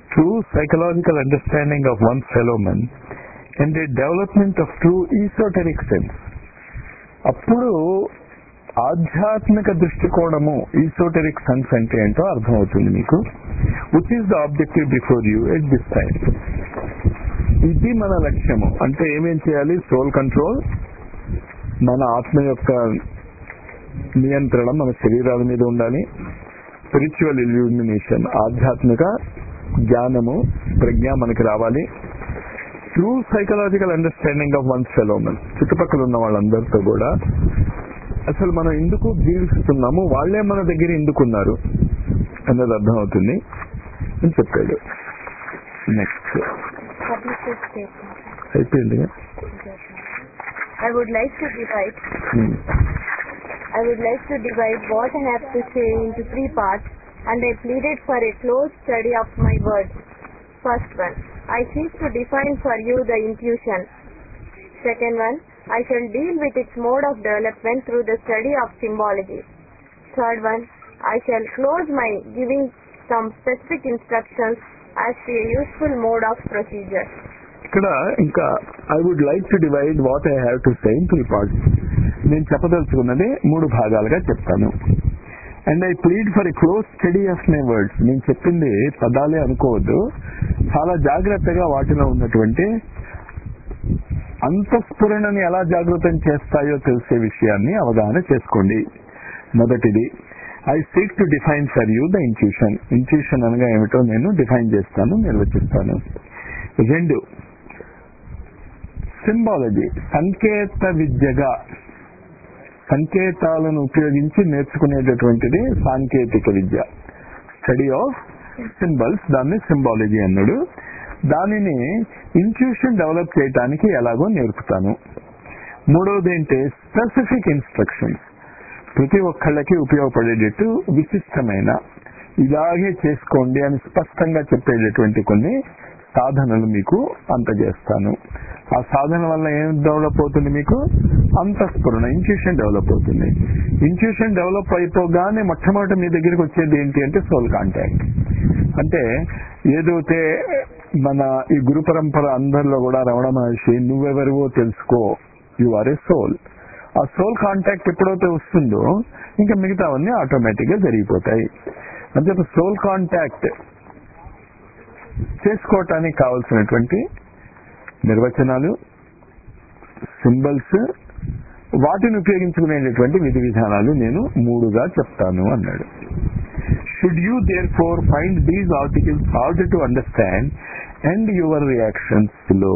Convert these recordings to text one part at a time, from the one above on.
true psychological understanding of one's fellow man and a development of true esoteric sense. అప్పుడు ఆధ్యాత్మిక దృష్టికోణము esoteric sense అంటే ఏంటో అర్థమవుతుంది మీకు which is the objective before you at this time ఇది మన లక్ష్యము అంటే ఏమేం చేయాలి సోల్ కంట్రోల్ మన ఆత్మ యొక్క నియంత్రణ మన శరీరాల మీద ఉండాలి స్పిరిచువల్ ఇల్యూమినేషన్ ఆధ్యాత్మిక జ్ఞానము ప్రజ్ఞ మనకి రావాలి true psychological understanding of one fellowman చుట్టుపక్కల ఉన్న వాళ్ళందరితో కూడా అసలు మనం ఎందుకు జీవిస్తున్నాము వాళ్లే మన దగ్గర ఎందుకున్నారు అన్నది అర్థమవుతుంది అని చెప్పాడు నెక్స్ట్ Published statement. అయిపోయింది I would like to divide I would like to divide what I have to say into three parts and I pleaded for a close study of my words. First one, I seek to define for you the intuition. Second one, I shall deal with its mode of development through the study of symbology. Third one, I shall close my giving some specific instructions as to a useful mode of procedure. ఇక్కడ ఇంకా I would like to divide what I have to say in three parts నేను చెప్పదలుచుకున్నది మూడు భాగాలుగా చెప్తాను and I plead for a close study of my words నేను చెప్పింది పదాలే అనుకోవద్దు చాలా జాగ్రత్తగా వాటిలో ఉన్నటువంటి అంతఃస్ఫురణని ఎలా జాగృతం చేస్తాయో తెలిసే విషయాన్ని అవగాహన చేసుకోండి మొదటిది I seek to define for you the intuition intuition అనగా ఏమిటో నేను డిఫైన్ చేస్తాను నిర్వచిస్తాను రెండు సింబాలజీ సంకేత విద్యగా సంకేతాలను ఉపయోగించి నేర్చుకునేటటువంటిది సాంకేతిక విద్య స్టడీ ఆఫ్ సింబల్స్ దాన్ని సింబాలజీ అన్నాడు దానిని ఇంట్యూషన్ డెవలప్ చేయడానికి ఎలాగో నేర్పుతాను మూడవది ఏంటి స్పెసిఫిక్ ఇన్స్ట్రక్షన్స్ ప్రతి ఒక్కళ్ళకి ఉపయోగపడేటట్టు విశిష్టమైన ఇలాగే చేసుకోండి అని స్పష్టంగా చెప్పేటటువంటి కొన్ని సాధనలు మీకు అందజేస్తాను ఆ సాధన వల్ల ఏం డెవలప్ అవుతుంది మీకు అంతఃస్ఫురణ ఇంట్యూషన్ డెవలప్ అవుతుంది ఇంట్యూషన్ డెవలప్ అయిపోగానే మొట్టమొదటి మీ దగ్గరికి వచ్చేది ఏంటి అంటే సోల్ కాంటాక్ట్ అంటే ఏదైతే మన ఈ గురు పరంపర అందరిలో కూడా రమణ మహర్షి నువ్వెవరివో తెలుసుకో యు ఆర్ ఏ సోల్ ఆ సోల్ కాంటాక్ట్ ఎప్పుడైతే వస్తుందో ఇంకా మిగతావన్నీ ఆటోమేటిక్ గా జరిగిపోతాయి అంటే సోల్ కాంటాక్ట్ చేసుకోవటానికి కావలసినటువంటి నిర్వచనాలు సింబల్స్ వాటిని ఉపయోగించుకునేటటువంటి విధి విధానాలు నేను మూడుగా చెప్తాను అన్నాడు should you therefore find these articles hard to understand and your reactions లో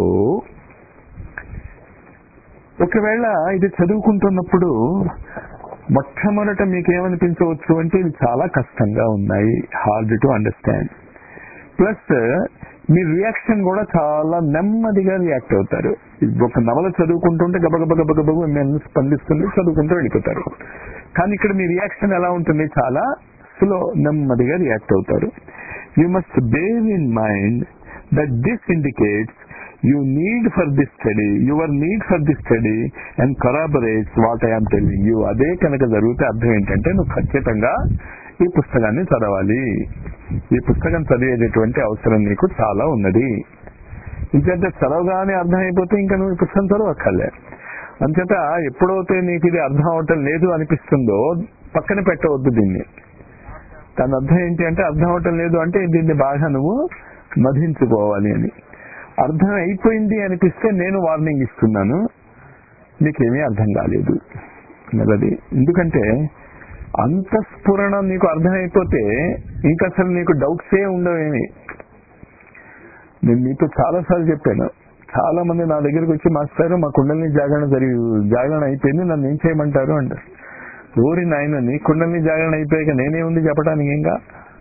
ఒకవేళ ఇది చదువుకుంటున్నప్పుడు మొట్టమొదట మీకేమనిపించవచ్చు అంటే ఇవి చాలా కష్టంగా ఉన్నాయి హార్డ్ టు అండర్స్టాండ్ ప్లస్ మీ రియాక్షన్ కూడా చాలా నెమ్మదిగా రియాక్ట్ అవుతారు ఒక నవల చదువుకుంటుంటే గబగబ గబగబ మేము స్పందిస్తుంది చదువుకుంటూ వెళ్ళిపోతారు కానీ ఇక్కడ మీ రియాక్షన్ ఎలా ఉంటుంది చాలా స్లో నెమ్మదిగా రియాక్ట్ అవుతారు you must bear in mind that this indicates you need for this study your need for this study and corroborates what I'm telling you అదే కనుక జరిగితే అర్థం ఏంటంటే నువ్వు ఖచ్చితంగా ఈ పుస్తకాన్ని చదవాలి ఈ పుస్తకం చదివేటటువంటి అవసరం నీకు చాలా ఉన్నది ఇంకంటే చదవగానే అర్థమైపోతే ఇంకా నువ్వు ఈ పుస్తకం చదవక్కర్లే అంచేత ఎప్పుడైతే నీకు ఇది అర్థం అవటం లేదు అనిపిస్తుందో పక్కన పెట్టవద్దు దీన్ని దాని అర్థం ఏంటి అంటే అర్థం అవటం లేదు అంటే దీన్ని బాగా నువ్వు మధించుకోవాలి అని అర్థం అయిపోయింది అనిపిస్తే నేను వార్నింగ్ ఇస్తున్నాను నీకేమీ అర్థం కాలేదు మరి ఎందుకంటే అంతఃస్ఫురణ నీకు అర్థమైపోతే ఇంకా అసలు నీకు డౌట్సే ఉండవేమి నేను మీతో చాలా సార్లు చెప్పాను చాలా మంది నా దగ్గరికి వచ్చి మాస్టారు మా కుండలిని జాగరణ జరిగి జాగరణ అయిపోయింది నన్ను ఏం చేయమంటారు అంటారు ఓరి నాయన నీ కుండలిని జాగరణ అయిపోయాక నేనేముంది చెప్పడానికి ఇంకా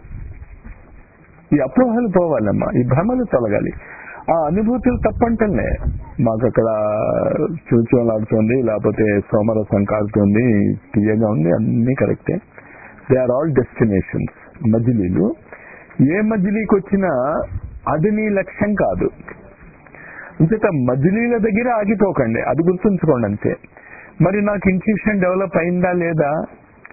ఈ అపోహలు పోవాలమ్మా ఈ భ్రమలు తొలగాలి ఆ అనుభూతులు తప్పంటలే మాకు అక్కడ చూచోలాడుతుంది లేకపోతే సోమరసం కాలుతుంది తీయగా ఉంది అన్ని కరెక్టే దే ఆర్ ఆల్ డెస్టినేషన్స్ మజిలీలు ఏ మజిలీకి వచ్చినా అది నీ లక్ష్యం కాదు ఇంచేత మజిలీల దగ్గర ఆగిపోకండి అది గుర్తుంచుకోండి అంతే మరి నాకు ఇన్స్టిట్యూషన్ డెవలప్ అయిందా లేదా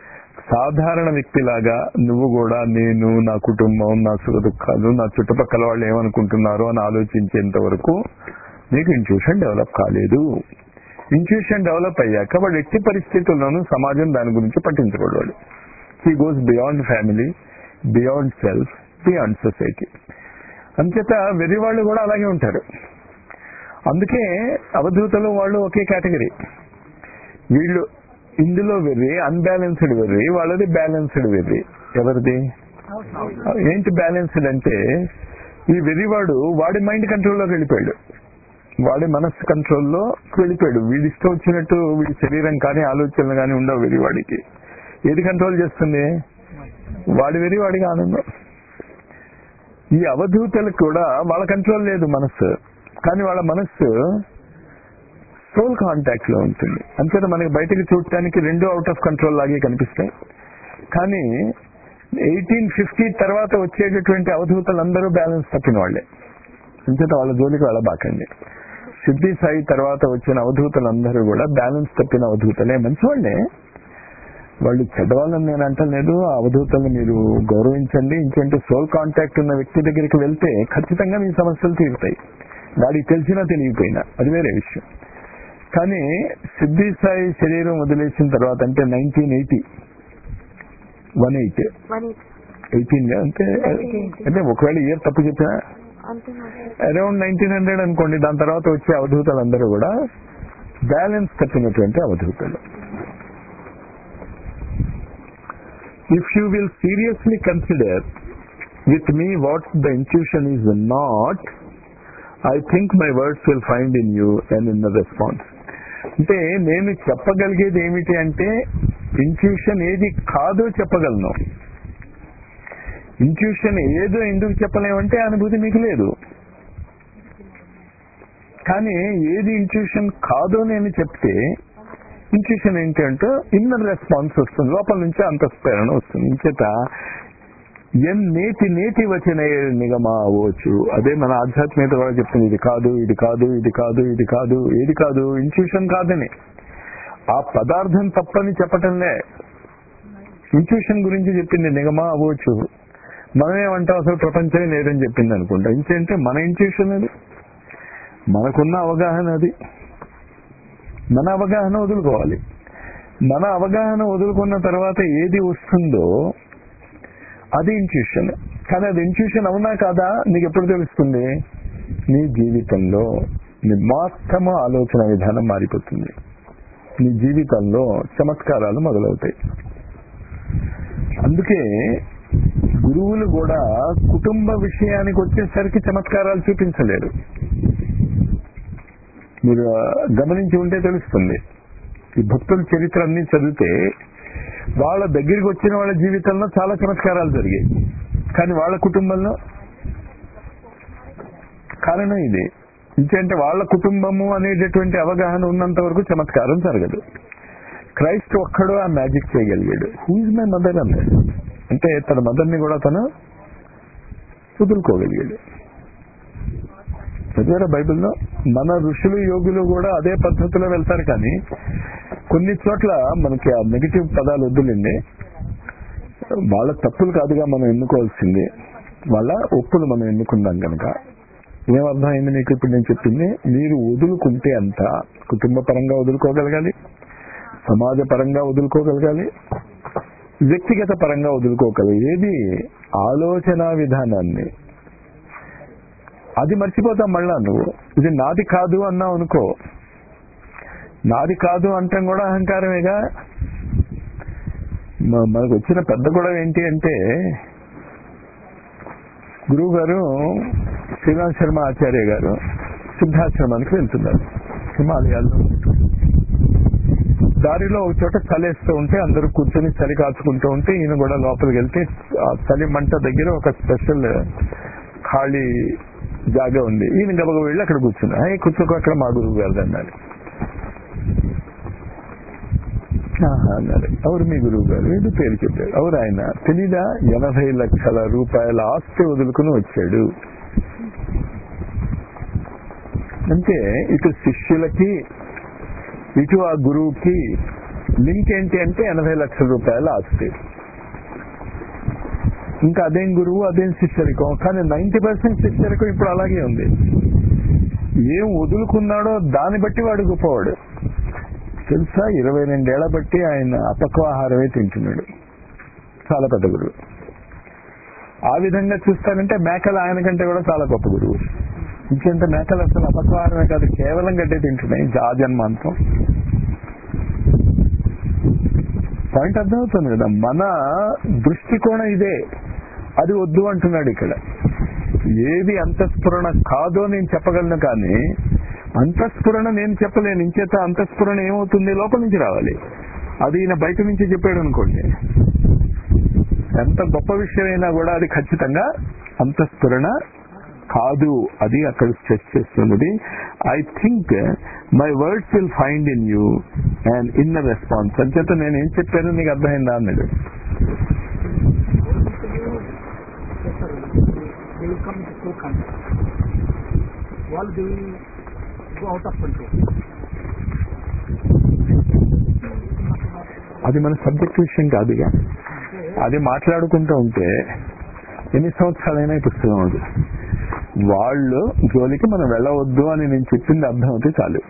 సాధారణ వ్యక్తిలాగా నువ్వు కూడా నేను నా కుటుంబం నా సుఖ దుఃఖాలు నా చుట్టుపక్కల వాళ్ళు ఏమనుకుంటున్నారు అని ఆలోచించేంత వరకు నీకు ఇంట్యూషన్ డెవలప్ కాలేదు ఇంట్యూషన్ డెవలప్ అయ్యాక వాడు ఎట్టి పరిస్థితుల్లోనూ సమాజం దాని గురించి పట్టించుకోడు he goes beyond family beyond self beyond society అంచేత వెర్రి వాళ్ళు కూడా అలాగే ఉంటారు అందుకే అవధూతలు వాళ్ళు ఒకే కేటగిరీ వీళ్ళు ఇందులో వెర్రి అన్బ్యాలెన్స్డ్ వెర్రి వాళ్ళది బ్యాలెన్స్డ్ వెర్రి ఎవరిది ఏంటి బ్యాలెన్స్డ్ అంటే ఈ వెర్రివాడు వాడి మైండ్ కంట్రోల్లోకి వెళ్ళిపోయాడు వాడి మనస్సు కంట్రోల్లో వెళ్ళిపోయాడు వీడి ఇష్టం వచ్చినట్టు వీడి శరీరం కానీ ఆలోచనలు కానీ ఉండవు వెర్రివాడికి ఏది కంట్రోల్ చేస్తుంది వాడి వెర్రి వాడికి ఆనందం ఈ అవధూతలకు కూడా వాళ్ళ కంట్రోల్ లేదు మనస్సు కానీ వాళ్ళ మనస్సు సోల్ కాంటాక్ట్ లో ఉంటుంది అంతేత మనకి బయటకు చూడటానికి రెండు అవుట్ ఆఫ్ కంట్రోల్ లాగే కనిపిస్తాయి కానీ ఎయిటీన్ ఫిఫ్టీ తర్వాత వచ్చేటటువంటి అవధూతలందరూ బ్యాలెన్స్ తప్పిన వాళ్ళే అంచేత వాళ్ళ జోలికి వెళ్ళబాకండి సిద్ధి సాయి తర్వాత వచ్చిన అవధూతలందరూ కూడా బ్యాలెన్స్ తప్పిన అవధూతలే మంచివాళ్లే వాళ్ళు చెడ్డవాళ్ళని నేను అంటలేదు ఆ అవధూతల్ని మీరు గౌరవించండి ఇంకంటే సోల్ కాంటాక్ట్ ఉన్న వ్యక్తి దగ్గరికి వెళ్తే ఖచ్చితంగా మీ సమస్యలు తీరుతాయి వాడికి తెలిసినా తెలియపోయినా అది వేరే విషయం కానీ సిద్ధి సాయి శరీరం వదిలేసిన తర్వాత అంటే nineteen eighty one eight one eighteen అంటే అంటే ఒకవేళ ఇయర్ తప్పు చెప్పినా అంతే అరౌండ్ నైన్టీన్ హండ్రెడ్ అనుకోండి దాని తర్వాత వచ్చే అవధూతలందరూ కూడా బ్యాలెన్స్ తప్పినటువంటి అవధూతలు if you will seriously consider with me what the institution is not I think my words will find in you and in the response అంటే నేను చెప్పగలిగేది ఏమిటి అంటే ఇంట్యూషన్ ఏది కాదో చెప్పగలను ఇంట్యూషన్ ఏదో ఎందుకు చెప్పలేమంటే అనుభూతి మీకు లేదు కానీ ఏది ఇంట్యూషన్ కాదో నేను చెప్తే ఇంట్యూషన్ ఏంటి అంటే ఇన్నర్ రెస్పాన్స్ వస్తుంది లోపల నుంచి అంతఃస్ఫేరణ వస్తుంది ఇంచేత ఎన్ నేతి నేతి వచ్చిన నిగమా అవ్వచ్చు అదే మన ఆధ్యాత్మికత కూడా చెప్తుంది ఇది కాదు ఇది కాదు ఇది కాదు ఇది కాదు ఏది కాదు ఇంట్యూషన్ కాదని ఆ పదార్థం తప్పని చెప్పటంలే ఇంట్యూషన్ గురించి చెప్పింది నిగమా అవ్వచ్చు మనమేమంటాం అసలు ప్రపంచమే లేదని చెప్పింది అనుకుంటా ఇంకేంటే మన ఇంట్యూషన్ అది మనకున్న అవగాహన అది మన అవగాహన వదులుకోవాలి మన అవగాహన వదులుకున్న తర్వాత ఏది వస్తుందో అది ఇంట్యూషన్ కానీ అది ఇంట్యూషన్ అవునా కాదా నీకు ఎప్పుడు తెలుస్తుంది నీ జీవితంలో నీ మొత్తము ఆలోచన విధానం మారిపోతుంది నీ జీవితంలో చమత్కారాలు మొదలవుతాయి అందుకే గురువులు కూడా కుటుంబ విషయానికి వచ్చేసరికి చమత్కారాలు చూపించలేరు మీరు గమనించి ఉంటే తెలుస్తుంది ఈ భక్తుల చరిత్ర అన్ని చదివితే వాళ్ళ దగ్గరికి వచ్చిన వాళ్ళ జీవితంలో చాలా చమత్కారాలు జరిగాయి కానీ వాళ్ళ కుటుంబంలో కారణం ఇది ఇంకేంటే వాళ్ళ కుటుంబము అనేటటువంటి అవగాహన ఉన్నంత వరకు చమత్కారం జరగదు క్రైస్ట్ ఒక్కడు ఆ మ్యాజిక్ చేయగలిగాడు హూజ్ మై మదర్ అన్నాడు అంటే తన మదర్ని కూడా తను వదులుకోగలిగాడు చదివారా బైబిల్లో మన ఋషులు యోగులు కూడా అదే పద్ధతిలో వెళ్తారు కానీ కొన్ని చోట్ల మనకి ఆ నెగిటివ్ పదాలు వద్దులండి వాళ్ళ తప్పులు కాదుగా మనం ఎన్నుకోవాల్సింది వాళ్ళ ఒప్పులు మనం ఎన్నుకున్నాం కనుక ఏమర్థమైంది నీకు ఇప్పుడు నేను చెప్పింది మీరు వదులుకుంటే అంత కుటుంబ పరంగా వదులుకోగలగాలి సమాజ పరంగా వదులుకోగలగాలి వ్యక్తిగత పరంగా వదులుకోగలగాలి ఏది ఆలోచన విధానాన్ని అది మర్చిపోతాం మళ్ళా నువ్వు ఇది నాది కాదు అన్నావు అనుకో నాది కాదు అంటాం కూడా అహంకారమేగా మ- మనకు వచ్చిన పెద్ద గొడవ ఏంటి అంటే గురువు గారు శ్రీరామ్ శర్మ ఆచార్య గారు సిద్ధాశ్రమానికి వెళ్తున్నారు హిమాలయాల్లో దారిలో ఒక చోట చలేస్తూ ఉంటే అందరూ కూర్చొని చలి కాచుకుంటూ ఉంటే ఈయన కూడా లోపలికి వెళ్తే ఆ చలి మంట దగ్గర ఒక స్పెషల్ ఖాళీ జాగా ఉంది ఈయన గబగ వెళ్ళి అక్కడ కూర్చున్నా "ఏ, కూర్చోకు అక్కడ మా గురువు గారు అన్నారు ఆహా అన్నారు ఎవరు మీ గురువు గారు ఏదో పేరు చెప్పారు ఎవరు ఆయన తెలీదా ఎనభై లక్షల రూపాయల ఆస్తి వదులుకుని వచ్చాడు అంటే ఇటు శిష్యులకి ఇటు ఆ గురువుకి లింక్ ఏంటి అంటే ఎనభై లక్షల రూపాయల ఆస్తి ఇంకా అదేం గురువు అదేం శిష్యరికం కానీ నైన్టీ పర్సెంట్ శిష్యరికం ఇప్పుడు అలాగే ఉంది ఏం వదులుకున్నాడో దాన్ని బట్టి వాడు గొప్పవాడు తెలుసా ఇరవై రెండేళ్ల బట్టి ఆయన అపక్వాహారమే తింటున్నాడు చాలా పెద్ద గురువు ఆ విధంగా చూస్తానంటే మేకలు ఆయన కంటే కూడా చాలా గొప్ప గురువు ఇంకెంత మేకలు అసలు అపక్వాహారమే కాదు కేవలం గడ్డే తింటున్నాయి ఆ జన్మాంతం పాయింట్ అర్థమవుతుంది కదా మన దృష్టికోణం ఇదే అది వద్దు అంటున్నాడు ఇక్కడ ఏది అంతఃస్ఫురణ కాదో నేను చెప్పగలను కానీ అంతఃస్ఫురణ నేను చెప్పలేను ఇంచేత అంతఃస్ఫురణ ఏమవుతుంది లోపల నుంచి రావాలి అది ఈయన బయట నుంచి చెప్పాడు అనుకోండి ఎంత గొప్ప విషయమైనా కూడా అది ఖచ్చితంగా అంతఃస్ఫురణ కాదు అది అక్కడ స్ట్రెస్ చేస్తున్నది I think my words will find in you and in response అంచేత నేను ఏం చెప్పాను నీకు అర్థమైందా అన్నాడు they will come into full contact. While they will go out of control. అది మన సబ్జెక్ట్ విషయం కాదుగా అది మాట్లాడుకుంటూ ఉంటే ఎన్ని సంవత్సరాలైనా ఈ పుస్తకం అది వాళ్ళు జోలికి మనం వెళ్ళవద్దు అని నేను చెప్పింది అర్థం అవుతే చాలు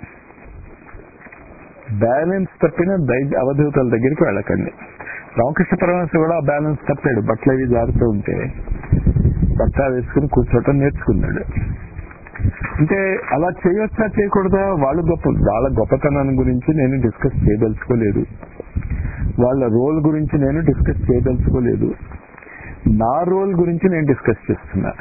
బ్యాలెన్స్ తప్పిన దై అవధూతల దగ్గరికి వెళ్ళకండి రామకృష్ణ పరమహంస కూడా ఆ బ్యాలెన్స్ తప్పాడు బట్టలు అవి జారుతూ ఉంటే బట్ట వేసుకుని కూర్చోటం నేర్చుకున్నాడు అంటే అలా చేయొచ్చా చేయకూడదా వాళ్ళు గొప్ప వాళ్ళ గొప్పతనాన్ని గురించి నేను డిస్కస్ చేయదలుచుకోలేదు వాళ్ళ రోల్ గురించి నేను డిస్కస్ చేయదలుచుకోలేదు నా రోల్ గురించి నేను డిస్కస్ చేస్తున్నా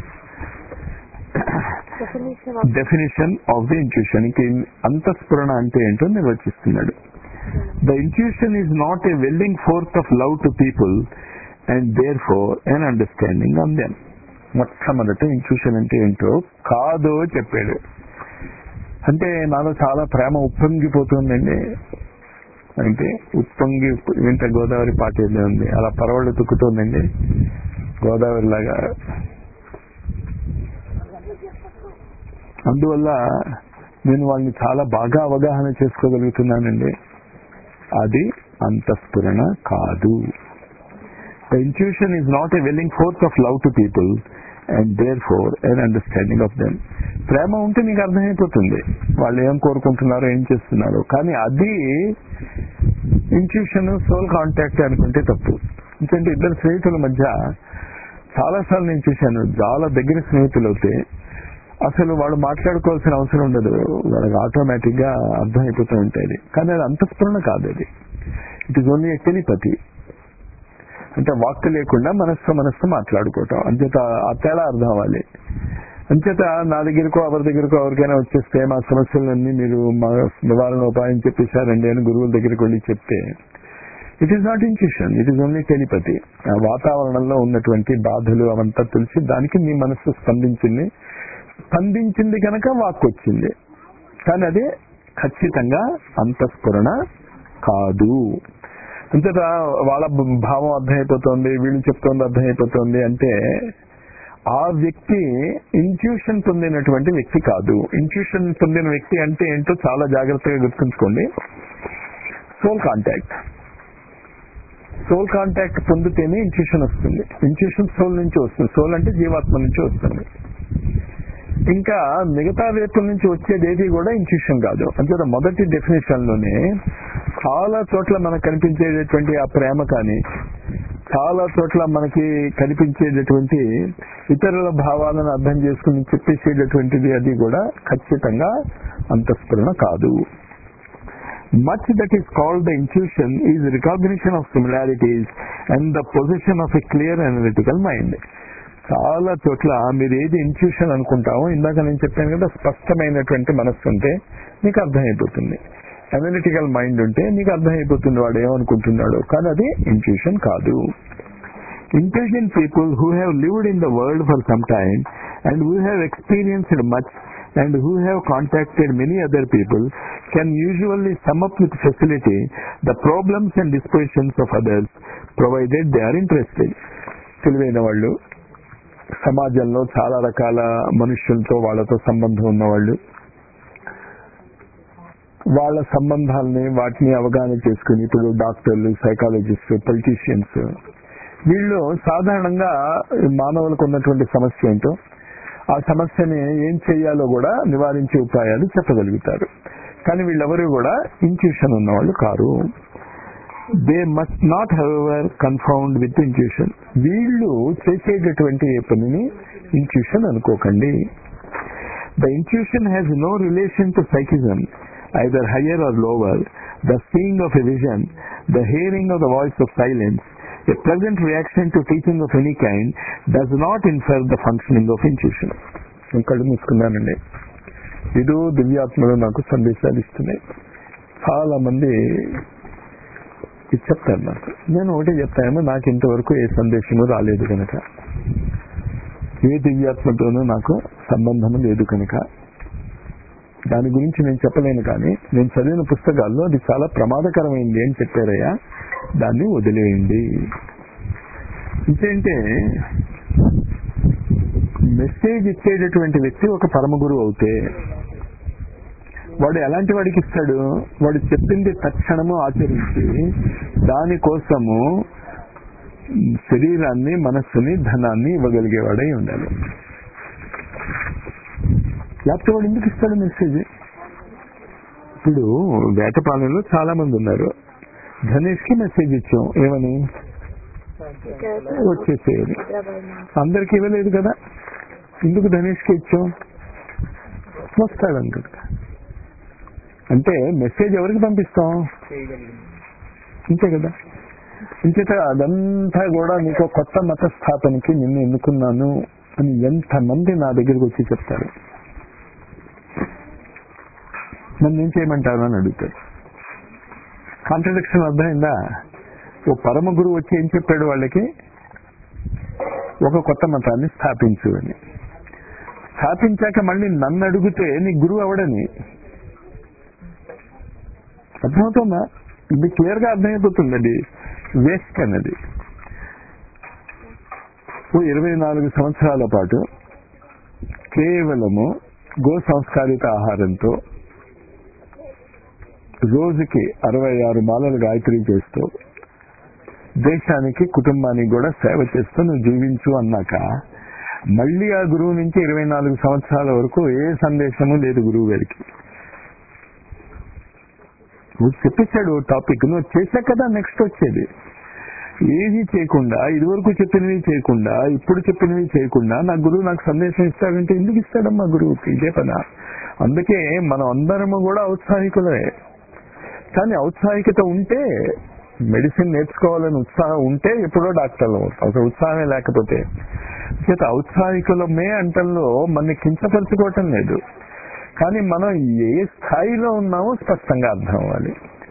Definition of definition of the intuition ఇంక అంతఃస్ఫురణ అంటే ఏంటో నిర్వచిస్తున్నాడు the intuition is not a welling forth of love to people and therefore and understanding on them మొట్టమొదట ఇంట్యూషన్ అంటే ఏంటో కాదో చెప్పాడు అంటే నాలో చాలా ప్రేమ ఉప్పొంగిపోతుందండి అంటే ఉప్పొంగి వింట గోదావరి పాట ఏదో ఉంది అలా పరవళ్ళు తుక్కుతోందండి గోదావరి లాగా అందువల్ల నేను వాళ్ళని చాలా బాగా అవగాహన చేసుకోగలుగుతున్నానండి అది అంతఃస్ఫురణ కాదు the intuition is not a welling forth of love to people and therefore and understanding of them ప్రేమ ఉంటే నీకు అర్థమైపోతుంది వాళ్ళు ఏం కోరుకుంటున్నారో ఏం చేస్తున్నారో కానీ అది ఇంట్యూషన్ సోల్ కాంటాక్ట్ అనుకుంటే తప్పు ఎందుకంటే ఇద్దరు స్నేహితుల మధ్య చాలాసార్లు నేను చూశాను చాలా దగ్గర స్నేహితులు అయితే అసలు వాళ్ళు మాట్లాడుకోవాల్సిన అవసరం ఉండదు వాళ్ళకి ఆటోమేటిక్ గా అర్థమైపోతూ ఉంటాయి కానీ అది అంతఃస్ఫురణ కాదు అది ఇట్ ఈస్ ఓన్లీ టెలిపతి అంటే వాక్కు లేకుండా మనస్సు మనస్సు మాట్లాడుకోవటం అంచేత ఆ తేడా అర్థం అవ్వాలి అంచేత నా దగ్గరకో ఎవరి దగ్గరకో ఎవరికైనా వచ్చేస్తే మా సమస్యలన్నీ మీరు మా నివారణ ఉపాయం చెప్పేశారండి అని గురువుల దగ్గరికి వెళ్ళి చెప్తే it is not intuition it is only telepathy ఆ వాతావరణంలో ఉన్నటువంటి బాధలు అవంతా తెలిసి దానికి మీ మనస్సు స్పందించింది స్పందించింది కనుక వాక్ వచ్చింది కానీ అది ఖచ్చితంగా అంతఃస్ఫురణ కాదు అంతేత వాళ్ళ భావం అర్థమైపోతుంది వీళ్ళు చెప్తోంది అర్థమైపోతుంది అంటే ఆ వ్యక్తి ఇంట్యూషన్ పొందినటువంటి వ్యక్తి కాదు ఇంట్యూషన్ పొందిన వ్యక్తి అంటే ఏంటో చాలా జాగ్రత్తగా గుర్తుంచుకోండి సోల్ కాంటాక్ట్ సోల్ కాంటాక్ట్ పొందితేనే ఇంట్యూషన్ వస్తుంది ఇంట్యూషన్ సోల్ నుంచి వస్తుంది సోల్ అంటే జీవాత్మ నుంచి వస్తుంది ఇంకా మిగతా వైపుల నుంచి వచ్చేది ఏది కూడా ఇంట్యూషన్ కాదు అంటే మొదటి డెఫినేషన్ లోనే చాలా చోట్ల మనకు కనిపించేటటువంటి ఆ ప్రేమ కానీ చాలా చోట్ల మనకి కనిపించేటటువంటి ఇతరుల భావాలను అర్థం చేసుకుని చెప్పేసేటటువంటిది అది కూడా ఖచ్చితంగా అంతఃస్ఫురణ కాదు much that is called the intuition is recognition of similarities and the position of a clear analytical mind చాలా చోట్ల మీరు ఏది ఇంట్యూషన్ అనుకుంటామో ఇందాక నేను చెప్పాను కదా స్పష్టమైనటువంటి మనస్సు ఉంటే మీకు అర్థమైపోతుంది అనలిటికల్ మైండ్ ఉంటే నీకు అర్థమైపోతుంది వాడు ఏమనుకుంటున్నాడు కానీ అది ఇంట్యూషన్ కాదు intelligent people who have lived in the world for some time and who have experienced much and who have contacted many other people can usually sum up with facility the problems and dispositions of others provided they are interested తెలివైన వాళ్ళు సమాజంలో చాలా రకాల మనుషులతో వాళ్ళతో సంబంధం ఉన్నవాళ్ళు వాళ్ళ సంబంధాలని వాటిని అవగాహన చేసుకుని ఇప్పుడు డాక్టర్లు సైకాలజిస్ట్ పొలిటీషియన్స్ వీళ్ళు సాధారణంగా మానవులకు ఉన్నటువంటి సమస్య ఏంటో ఆ సమస్యని ఏం చేయాలో కూడా నివారించే ఉపాయాలు చెప్పగలుగుతారు కానీ వీళ్ళెవరూ కూడా ఇంట్యూషన్ ఉన్నవాళ్ళు కారు they must not ever confound with intuition వీళ్ళు చేసేటటువంటి ఏ పనిని ఇంట్యూషన్ అనుకోకండి the intuition has no relation to psychism either higher or lower the seeing of a vision the hearing of the voice of silence a present reaction to teaching of any kind does not infer the functioning of intuition కళ్ళు మూసుకున్నానండి ఇదో దివ్యాత్మలు నాకు సందేశాలు ఇస్తున్నాయి చాలా మంది ఇది చెప్తారు నాకు నేను ఒకటే చెప్తాను నాకు ఇంతవరకు ఏ సందేశము రాలేదు కనుక ఏ దివ్యాత్మతోనూ నాకు సంబంధం లేదు కనుక దాని గురించి నేను చెప్పలేను కానీ నేను చదివిన పుస్తకాల్లో అది చాలా ప్రమాదకరమైంది అని చెప్పారయ్యా దాన్ని వదిలేయండి ఇంకేంటే మెసేజ్ ఇచ్చేటటువంటి వ్యక్తి ఒక పరమ గురువు అవుతే వాడు ఎలాంటి వాడికి ఇస్తాడు వాడు చెప్పింది తక్షణము ఆచరించి దానికోసము శరీరాన్ని మనస్సుని ధనాన్ని ఇవ్వగలిగేవాడై ఉండాలి లేకపోతే వాడు ఎందుకు ఇస్తాడు మెసేజ్ ఇప్పుడు వేటపాలెంలో చాలా మంది ఉన్నారు ధనేష్ కి మెసేజ్ ఇచ్చాం ఏమని వచ్చేసేయాలి అందరికి ఇవ్వలేదు కదా ఎందుకు ధనేష్ కి ఇచ్చాం వస్తాడు అనుకుంటా అంటే మెసేజ్ ఎవరికి పంపిస్తాం అంతే కదా ఇంచేత అదంతా కూడా నీకు కొత్త మత స్థాపనకి నిన్ను ఎన్నుకున్నాను అని ఎంతమంది నా దగ్గరికి వచ్చి చెప్తారు నన్ను ఏం చేయమంటారు అని అడుగుతారు కాంట్రడిక్షన్ అర్థమైందా ఓ పరమ గురువు వచ్చి ఏం చెప్పాడు వాళ్ళకి ఒక కొత్త మతాన్ని స్థాపించు అని స్థాపించాక మళ్ళీ నన్ను అడిగితే నీ గురువు అవడని అర్థమవుతుందా ఇది క్లియర్ గా అర్థమైపోతుంది అది వేస్ట్ అన్నది ఓ ఇరవై నాలుగు సంవత్సరాల పాటు కేవలము గో సంస్కారిత ఆహారంతో రోజుకి అరవై ఆరు మాలలు గాయత్రి చేస్తూ దేశానికి కుటుంబానికి కూడా సేవ చేస్తూ నువ్వు జీవించు అన్నాక మళ్ళీ ఆ గురువు నుంచి ఇరవై నాలుగు సంవత్సరాల వరకు ఏ సందేశము లేదు గురువు గారికి నువ్వు చెప్పేశాడు టాపిక్ నువ్వు చేశాక కదా నెక్స్ట్ వచ్చేది ఏది చేయకుండా ఇదివరకు చెప్పినవి చేయకుండా ఇప్పుడు చెప్పినవి చేయకుండా నా గురువు నాకు సందేశం ఇస్తాడంటే ఎందుకు ఇస్తాడమ్మా గురువుకి ఇదే పన అందుకే మనం అందరము కూడా ఔత్సాహికులే కానీ ఔత్సాహికత ఉంటే మెడిసిన్ నేర్చుకోవాలని ఉత్సాహం ఉంటే ఎప్పుడో డాక్టర్లు అవుతాం అసలు ఉత్సాహమే లేకపోతే చేత ఔత్సాహికులమే అంటల్లో మన కించపరుచుకోవటం లేదు కానీ మనం ఏ స్థాయిలో ఉన్నామో స్పష్టంగా అర్థం అవ్వాలి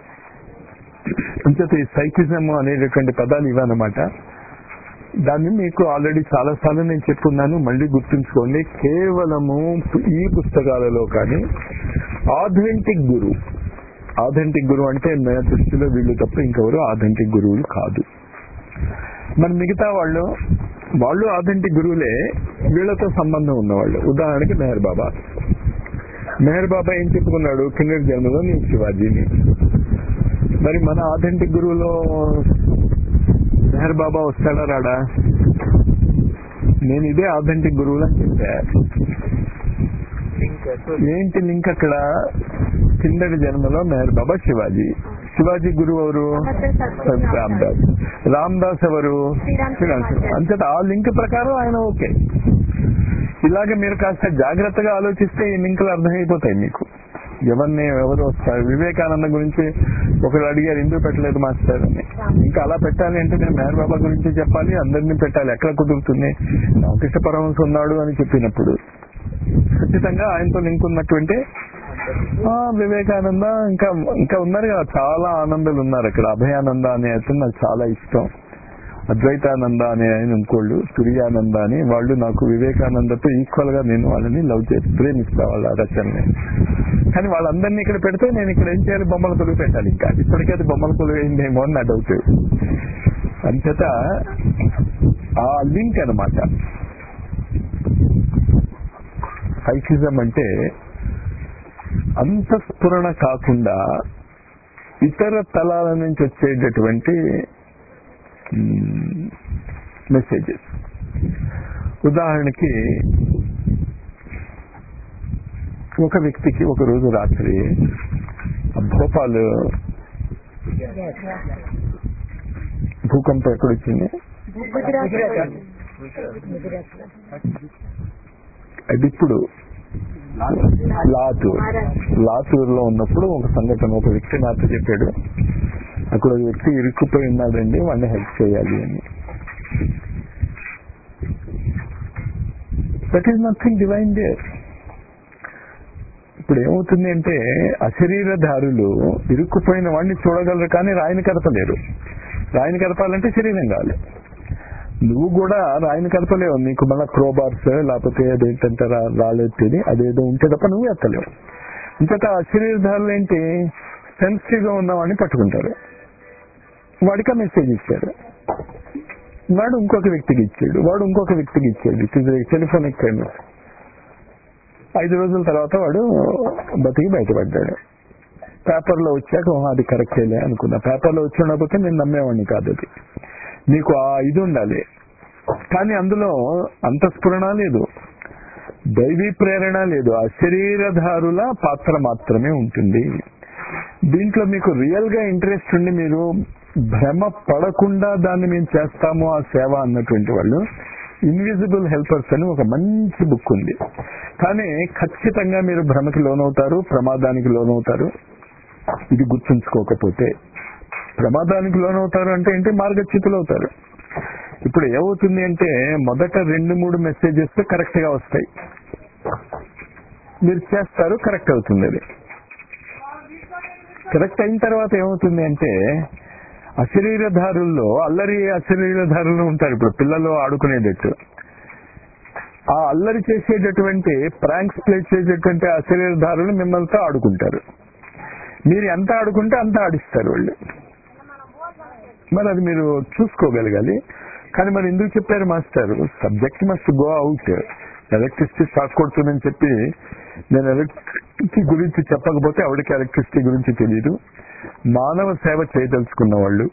అంచేత ఈ సైకిజం అనేటటువంటి పదాలు ఇవన్నమాట దాన్ని మీకు ఆల్రెడీ చాలా సార్లు నేను చెప్పుకున్నాను మళ్ళీ గుర్తుంచుకోండి కేవలము ఈ పుస్తకాలలో కానీ ఆథెంటిక్ గురువు ఆథెంటిక్ గురువు అంటే నా దృష్టిలో వీళ్ళు తప్ప ఇంకెవరు ఆథెంటిక్ గురువులు కాదు మరి మిగతా వాళ్ళు వాళ్ళు ఆథెంటిక్ గురువులే వీళ్ళతో సంబంధం ఉన్నవాళ్ళు ఉదాహరణకి మెహర్ బాబా మెహర్ బాబా ఏం చెప్పుకున్నాడు కిన్నెర్ జన్మలో నేను శివాజీని మరి మన ఆథెంటిక్ గురువులో మెహర్ బాబా వస్తాడా రాడా నేను ఇదే ఆథెంటిక్ గురువులు అని చెప్పా ఏంటి లింక్ అక్కడ కిందటి జన్మలో మెహర్ బాబా శివాజీ శివాజీ గురువు ఎవరు రామ్దాస్ రామ్దాస్ ఎవరు శ్రీరామ్ అంతటా ఆ లింక్ ప్రకారం ఆయన ఓకే ఇలాగ మీరు కాస్త జాగ్రత్తగా ఆలోచిస్తే ఈ లింకులు అర్థమైపోతాయి మీకు ఎవరిని ఎవరు వస్తారు వివేకానంద గురించి ఒకరు అడిగారు ఎందుకు పెట్టలేదు మాస్టర్ అని ఇంకా అలా పెట్టాలి అంటే నేను మెహర్ బాబా గురించి చెప్పాలి అందరినీ పెట్టాలి ఎక్కడ కుదురుతుంది రామకృష్ణ పరమహంస ఉన్నాడు అని చెప్పినప్పుడు ఖచ్చితంగా ఆయనతో లింక్ ఉన్నటువంటి ఆ, వివేకానంద ఇంకా ఇంకా ఉన్నారు కదా చాలా ఆనందాలు ఉన్నారు అక్కడ అభయానంద అనే అతను నాకు చాలా ఇష్టం అద్వైతానంద అనే ఆయన ఇంకోళ్ళు తురియానంద అని వాళ్ళు నాకు వివేకానందతో ఈక్వల్ గా నేను వాళ్ళని లవ్ చేసి ప్రేమిస్తా వాళ్ళ రచనని కానీ వాళ్ళందరినీ ఇక్కడ పెడితే నేను ఇక్కడ ఏం చేయాలి బొమ్మల కొలువు పెట్టాలి ఇంకా ఇప్పటికే అది బొమ్మల కొలువు అయిందేమో అని నా డౌట్ అంచేత ఆ లింక్ అనమాట సైకిజం అంటే అంతఃస్ఫురణ కాకుండా ఇతర తలాల నుంచి వచ్చేటటువంటి మెసేజెస్ ఉదాహరణకి ఒక వ్యక్తికి ఒక రోజు రాత్రి భోపాల్ భూకంపం ఎక్కడొచ్చింది అది ఇప్పుడు లాతూర్ లాతూర్ లో ఉన్నప్పుడు ఒక సంఘటన ఒక వ్యక్తి నాతో చెప్పాడు అక్కడ ఒక వ్యక్తి ఇరుక్కుపోయి ఉన్నాడండి వాడిని హెల్ప్ చేయాలి అని that is nothing divine there ఇప్పుడు ఏమవుతుంది అంటే అశరీరధారులు ఇరుక్కుపోయిన వాడిని చూడగలరు కానీ రాయిని కదపలేరు రాయిని కదపాలంటే శరీరం కావాలి నువ్వు కూడా రాయిని కదపలేవు నీకు మళ్ళీ క్రోబార్స్ లేకపోతే అదేంటంటే రాలేదని అదేదో ఉంటే తప్ప నువ్వు ఎత్తలేవు ఇంతక అశరీరధారులు ఏంటి సెన్సిటివ్ గా ఉన్నవాడిని పట్టుకుంటారు వాడికి ఆ మెసేజ్ ఇచ్చారు వాడు ఇంకొక వ్యక్తికి ఇచ్చాడు వాడు ఇంకొక వ్యక్తికి ఇచ్చాడు ఇట్ ఇస్ టెలిఫోనిక్ ఫేమస్ ఐదు రోజుల తర్వాత వాడు బతికి బయటపడ్డాడు పేపర్లో వచ్చాక "ఓ, అది కరెక్టేలే అనుకున్నా పేపర్లో వచ్చి ఉండకపోతే నేను నమ్మేవాడిని కాదు అది నీకు ఆ ఇది ఉండాలి కానీ అందులో అంతఃస్ఫురణ లేదు దైవీ ప్రేరణ లేదు ఆ శరీరధారుల పాత్ర మాత్రమే ఉంటుంది దీంట్లో మీకు రియల్ గా ఇంట్రెస్ట్ ఉండి మీరు భ్రమ పడకుండా దాన్ని మేము చేస్తాము ఆ సేవ అన్నటువంటి వాళ్ళు ఇన్విజిబుల్ హెల్పర్స్ అని ఒక మంచి బుక్ ఉంది కానీ ఖచ్చితంగా మీరు భ్రమకి లోనవుతారు ప్రమాదానికి లోనవుతారు ఇది గుర్తుంచుకోకపోతే ప్రమాదానికి లోనవుతారు అంటే ఏంటి మార్గచ్యుతులు అవుతారు ఇప్పుడు ఏమవుతుంది అంటే మొదట రెండు మూడు మెసేజెస్ కరెక్ట్ గా వస్తాయి మీరు చేస్తారు కరెక్ట్ అవుతుంది అది కరెక్ట్ అయిన తర్వాత ఏమవుతుంది అంటే అశరీరధారుల్లో అల్లరి అశరీరధారులు ఉంటారు ఇప్పుడు పిల్లలు ఆడుకునేటట్టు ఆ అల్లరి చేసేటటువంటి ప్రాంక్స్ ప్లే చేసేటువంటి అశరీరధారులు మిమ్మల్తో ఆడుకుంటారు మీరు ఎంత ఆడుకుంటే అంత ఆడిస్తారు వాళ్ళు మరి అది మీరు చూసుకోగలగాలి కానీ మరి ఎందుకు చెప్పారు master subject must go out electricity shock కొడుతుందని చెప్పి నేను ఎలక్ట్రిసిటీ గురించి చెప్పకపోతే ఆవిడకి ఎలక్ట్రిసిటీ గురించి తెలియదు మానవ సేవ చేయదలుచుకున్న వాళ్ళు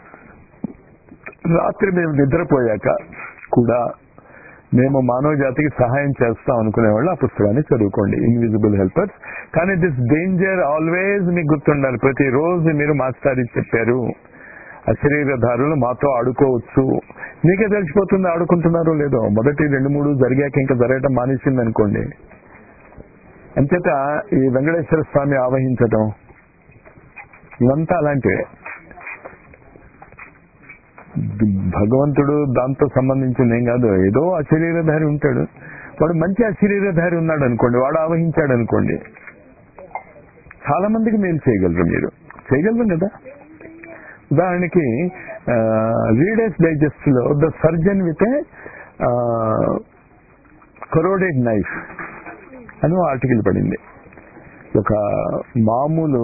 రాత్రి మేము నిద్రపోయాక కూడా మేము మానవ జాతికి సహాయం చేస్తాం అనుకునే వాళ్ళు ఆ పుస్తకాన్ని చదువుకోండి ఇన్విజిబుల్ హెల్పర్స్ కానీ దిస్ డేంజర్ ఆల్వేజ్ మీకు గుర్తుండాలి ప్రతిరోజు మీరు మాస్టారి చెప్పారు అశరీరధారులు మాతో ఆడుకోవచ్చు మీకే తెలిసిపోతుంది ఆడుకుంటున్నారో లేదో మొదటి రెండు మూడు జరిగాక ఇంకా జరగటం మానేసింది అనుకోండి అంచేత ఈ వెంకటేశ్వర స్వామి ఆవహించటం ఇవంతా అలాంటివే భగవంతుడు దాంతో సంబంధించింది ఏం కాదు ఏదో అశరీరధారి ఉంటాడు వాడు మంచి అశరీరధారి ఉన్నాడు అనుకోండి వాడు ఆవహించాడు అనుకోండి చాలా మందికి మేలు చేయగలరు మీరు చేయగలరు కదా ఉదాహరణకి రీడర్స్ డైజెస్ట్ లో the surgeon with corroded knife అని ఆర్టికల్ పడింది ఒక మామూలు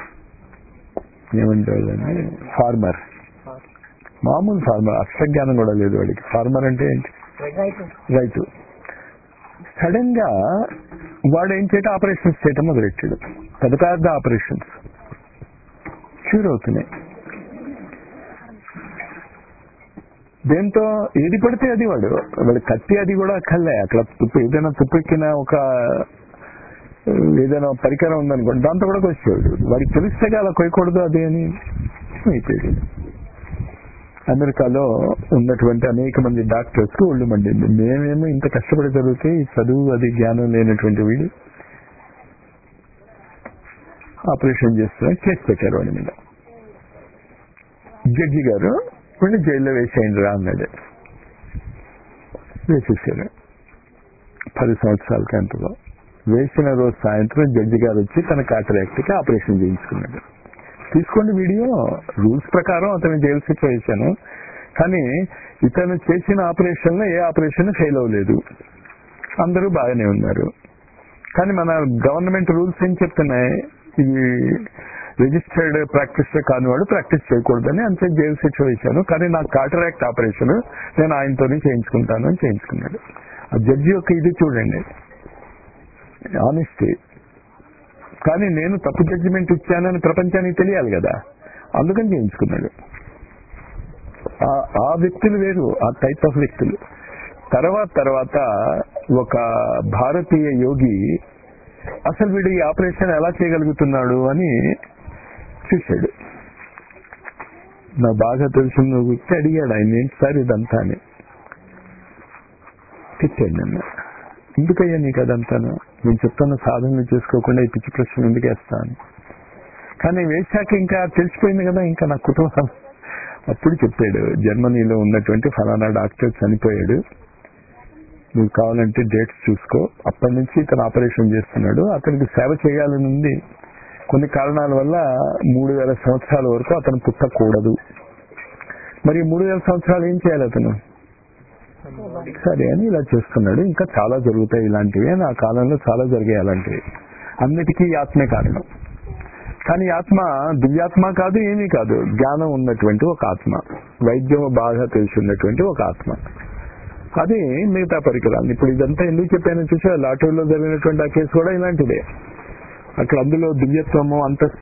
ఏమంటారు ఫార్మర్ మామూలు ఫార్మర్ అక్షజ్ఞానం కూడా లేదు వాడికి ఫార్మర్ అంటే ఏంటి రైతు సడన్ గా వాడు ఏం చేయటం ఆపరేషన్స్ చేయటం మొదలెట్టాడు పెద్ద పెద్ద ఆపరేషన్స్ క్యూర్ అవుతున్నాయి దేంతో ఏది పడితే అది వాడు వాడు కత్తి అది కూడా అక్కర్లే అక్కడ తుప్పు ఏదైనా తుప్పెక్కిన ఒక ఏదైనా పరికరం ఉందనుకోండి దాంతో కూడా కొచ్చేవాడు వాడికి తెలిస్తే అలా కొయ్యకూడదు అది అని అయిపోయాడు అమెరికాలో ఉన్నటువంటి అనేక మంది డాక్టర్స్ కు ఒళ్ళు మండింది మేమేమో ఇంత కష్టపడి చదివితే ఈ చదువు అది జ్ఞానం లేనటువంటి వీడు ఆపరేషన్ చేస్తున్నా కేసు పెట్టారు వాడి మీద జడ్జి గారు వీడిని జైల్లో వేసేయండి రా అన్నాడు వేసేసారు పది సంవత్సరాల కంతలో వేసిన రోజు సాయంత్రం జడ్జి గారు వచ్చి తన కాటరాక్ట్ కి ఆపరేషన్ చేయించుకున్నాడు తీసుకోండి వీడియో రూల్స్ ప్రకారం అతను జైలు శిక్ష వేశాను కానీ ఇతను చేసిన ఆపరేషన్ లో ఏ ఆపరేషన్ ఫెయిల్ అవ్వలేదు అందరూ బాగానే ఉన్నారు కానీ మన గవర్నమెంట్ రూల్స్ ఏం చెప్తున్నాయి ఇవి రిజిస్టర్డ్ ప్రాక్టీస్ కాని వాడు ప్రాక్టీస్ చేయకూడదని అంతే జైలు శిక్ష వేశాను కానీ నాకు కాటరాక్ట్ ఆపరేషన్ నేను ఆయనతోనే చేయించుకుంటాను అని చేయించుకున్నాడు ఆ జడ్జి యొక్క ఇది చూడండి ఆనెస్టీ కానీ నేను తప్పు జడ్జిమెంట్ ఇచ్చానని ప్రపంచానికి తెలియాలి కదా అందుకని చేయించుకున్నాడు ఆ- ఆ వ్యక్తులు వేరు ఆ టైప్ ఆఫ్ వ్యక్తులు తర్వాత తర్వాత ఒక భారతీయ యోగి అసలు వీడు ఈ ఆపరేషన్ ఎలా చేయగలుగుతున్నాడు అని చూశాడు నాకు బాగా తెలిసిన వ్యక్తి అడిగాడు ఆయన ఏంటి సార్ ఇదంతా అని తిట్టాడు నన్ను ఎందుకయ్యా నీకు అదంతాను నేను చెప్తున్న సాధనలు చేసుకోకుండా ఈ పిచ్చి ప్రశ్న ఎందుకు వేస్తాను కానీ వేశాక ఇంకా తెలిసిపోయింది కదా ఇంకా నా కుటుంబం అప్పుడు చెప్పాడు జర్మనీలో ఉన్నటువంటి ఫలానా డాక్టర్ చనిపోయాడు నువ్వు కావాలంటే డేట్స్ చూసుకో అప్పటి నుంచి ఇతను ఆపరేషన్ చేస్తున్నాడు అతనికి సేవ చేయాలని ఉంది కొన్ని కారణాల వల్ల మూడు వేల సంవత్సరాల వరకు అతను పుట్టకూడదు మరి ఈ మూడు వేల సంవత్సరాలు ఏం చేయాలి అతను సరే అని ఇలా చేస్తున్నాడు ఇంకా చాలా జరుగుతాయి ఇలాంటివి అని ఆ కాలంలో చాలా జరిగాయి అలాంటివి అన్నిటికీ ఈ ఆత్మే కారణం కానీ ఈ ఆత్మ దివ్యాత్మ కాదు ఏమీ కాదు జ్ఞానం ఉన్నటువంటి ఒక ఆత్మ వైద్యం బాగా తెలిసి ఉన్నటువంటి ఒక ఆత్మ అది మిగతా పరికరాలు ఇప్పుడు ఇదంతా ఎందుకు చెప్పాను చూసా లాటరీలో జరిగినటువంటి ఆ కేసు కూడా ఇలాంటిదే అక్కడ అందులో దివ్యత్వము అంతస్తు